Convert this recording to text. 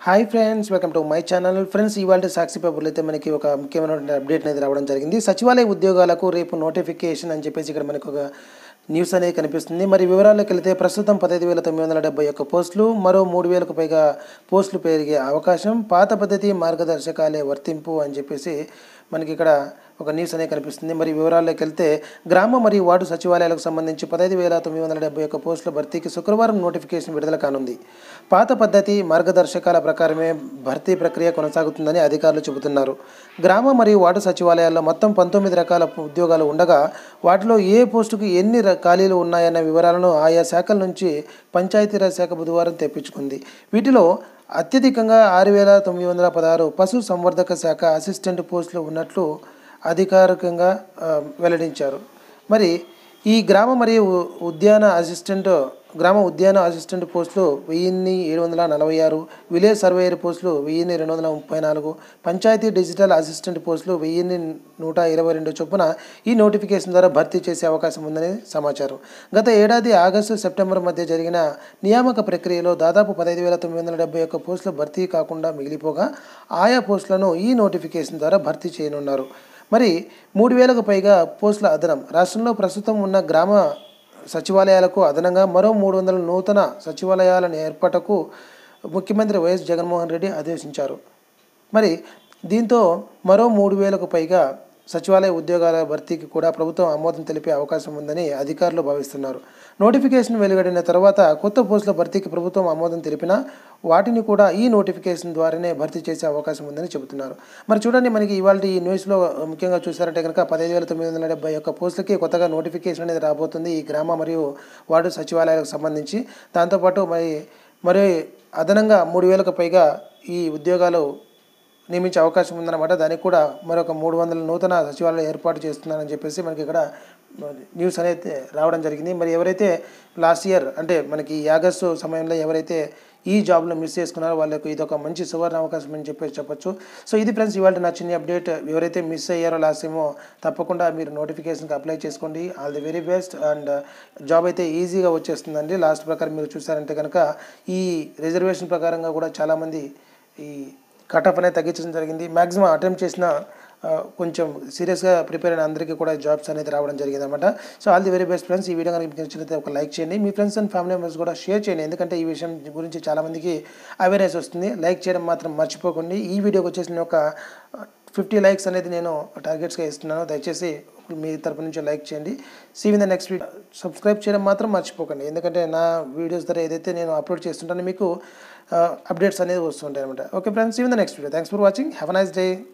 hi friends welcome to my channel friends ఇవాళ సాక్షి పేపర్లో అయితే మనకి ఒక ముఖ్యమైన అప్డేట్ అనేది రావడం జరిగింది సచివాలయ ఉద్యోగాలకు రేపు నోటిఫికేషన్ అని చెప్పేసి ఇక్కడ మనకు ఒక న్యూస్ అనేది కనిపిస్తుంది మరి వివరాల్లోకి వెళితే ప్రస్తుతం పదహైదు వేల తొమ్మిది వందల డెబ్బై ఒక్క పోస్టులు మరో మూడు వేలకు పైగా పోస్టులు పెరిగే అవకాశం పాత పద్ధతి మార్గదర్శకాలే వర్తింపు అని చెప్పేసి మనకి ఇక్కడ ఒక న్యూస్ అనేది కనిపిస్తుంది మరి వివరాల్లోకి వెళ్తే గ్రామ మరియు వార్డు సచివాలయాలకు సంబంధించి పదహైదు వేల తొమ్మిది వందల డెబ్బై ఒక్క పోస్టుల భర్తీకి శుక్రవారం నోటిఫికేషన్ విడుదల కానుంది పాత పద్ధతి మార్గదర్శకాల ప్రకారమే భర్తీ ప్రక్రియ కొనసాగుతుందని అధికారులు చెబుతున్నారు గ్రామ మరియు వార్డు సచివాలయాల్లో మొత్తం పంతొమ్మిది రకాల ఉద్యోగాలు ఉండగా వాటిలో ఏ పోస్టుకు ఎన్ని ర- ఖాళీలు ఉన్నాయన్న వివరాలను ఆయా శాఖల నుంచి పంచాయతీరాజ్ శాఖ బుధవారం తెప్పించుకుంది వీటిలో అత్యధికంగా ఆరు వేల తొమ్మిది వందల పదహారు పశు సంవర్ధక శాఖ అసిస్టెంట్ పోస్టులు ఉన్నట్లు అధికారికంగా ఆ, వెల్లడించారు మరి ఈ గ్రామ మరియు ఉ- ఉద్యాన అసిస్టెంట్ గ్రామ ఉద్యాన అసిస్టెంట్ పోస్టులు వెయ్యిన్ని ఏడు వందల నలభై ఆరు విలేజ్ సర్వేయర్ పోస్టులు వెయ్యిన్ని రెండు వందల ముప్పై నాలుగు పంచాయతీ డిజిటల్ అసిస్టెంట్ పోస్టులు వెయ్యిన్ని నూట ఇరవై రెండు చొప్పున ఈ నోటిఫికేషన్ ద్వారా భర్తీ చేసే అవకాశం ఉందని సమాచారం గత ఏడాది ఆగస్టు సెప్టెంబర్ మధ్య జరిగిన నియామక ప్రక్రియలో దాదాపు పదహైదు వేల తొమ్మిది వందల డెబ్బై ఒక్క పోస్టులు భర్తీ కాకుండా మిగిలిపోగా ఆయా పోస్టులను ఈ నోటిఫికేషన్ ద్వారా భర్తీ చేయనున్నారు మరి మూడు వేలకు పైగా పోస్టుల అదనం రాష్ట్రంలో ప్రస్తుతం ఉన్న గ్రామ సచివాలయాలకు అదనంగా మరో మూడు వందల నూతన సచివాలయాలను ఏర్పాటుకు ముఖ్యమంత్రి వైఎస్ జగన్మోహన్ రెడ్డి ఆదేశించారు మరి దీంతో మరో మూడు వేలకు పైగా సచివాలయ ఉద్యోగాల భర్తీకి కూడా ప్రభుత్వం ఆమోదం తెలిపే అవకాశం ఉందని అధికారులు భావిస్తున్నారు నోటిఫికేషన్ వెలువడిన తర్వాత కొత్త పోస్టుల భర్తీకి ప్రభుత్వం ఆమోదం తెలిపినా వాటిని కూడా ఈ నోటిఫికేషన్ ద్వారానే భర్తీ చేసే అవకాశం ఉందని చెబుతున్నారు మరి చూడండి మనకి ఇవాళ ఈ న్యూస్లో ముఖ్యంగా చూసారంటే కనుక పదహైదు వేల తొమ్మిది వందల డెబ్బై ఒక్క పోస్టులకి కొత్తగా నోటిఫికేషన్ అనేది రాబోతుంది ఈ గ్రామ మరియు వార్డు సచివాలయాలకు సంబంధించి దాంతోపాటు మరి మరి అదనంగా మూడు వేలకు పైగా ఈ ఉద్యోగాలు నియమించే అవకాశం ఉందన్నమాట దానికి కూడా మరొక మూడు వందల నూతన సచివాలయం ఏర్పాటు చేస్తున్నారని చెప్పేసి మనకి ఇక్కడ మరి న్యూస్ అనేది రావడం జరిగింది మరి ఎవరైతే లాస్ట్ ఇయర్ అంటే మనకి ఈ ఆగస్టు సమయంలో ఎవరైతే ఈ జాబ్లో మిస్ చేసుకున్నారో వాళ్ళకు ఇది ఒక మంచి సువర్ణ అవకాశం అని చెప్పేసి చెప్పొచ్చు సో ఇది ఫ్రెండ్స్ ఇవాళ నా చిన్న అప్డేట్ ఎవరైతే మిస్ అయ్యారో లాస్ట్ ఏమో తప్పకుండా మీరు నోటిఫికేషన్కి అప్లై చేసుకోండి all the very best and job అయితే ఈజీగా వచ్చేస్తుందండి లాస్ట్ ప్రకారం మీరు చూసారంటే కనుక ఈ రిజర్వేషన్ ప్రకారంగా కూడా చాలామంది ఈ కట్ ఆఫ్ అనేది తగ్గించడం జరిగింది మ్యాక్సిమం అటెంప్ట్ చేసిన ఆ, కొంచెం సీరియస్గా ప్రిపేర్ అయిన అందరికీ కూడా జాబ్స్ అనేది రావడం జరిగింది అనమాట so all the very best friends ఈ వీడియో కనుక మీకు నచ్చినట్లయితే ఒక లైక్ చేయండి మీ ఫ్రెండ్స్ అండ్ ఫ్యామిలీ మెంబర్స్ కూడా షేర్ చేయండి ఎందుకంటే ఈ విషయం గురించి చాలామందికి అవేర్నెస్ వస్తుంది లైక్ చేయడం మాత్రం మర్చిపోకండి ఈ వీడియోకి వచ్చేసి నేను ఒక ఫిఫ్టీ లైక్స్ అనేది నేను టార్గెట్స్గా ఇస్తున్నాను దయచేసి మీ తరపు నుంచి లైక్ చేయండి see you in the next video subscribe చేయడం మాత్రం మర్చిపోకండి ఎందుకంటే నా వీడియోస్ ద్వారా ఏదైతే నేను అప్లోడ్ చేస్తుంటానో మీకు అప్డేట్స్ అనేది వస్తుంటాయి అనమాట okay friends see you in the next video thanks for watching have nice day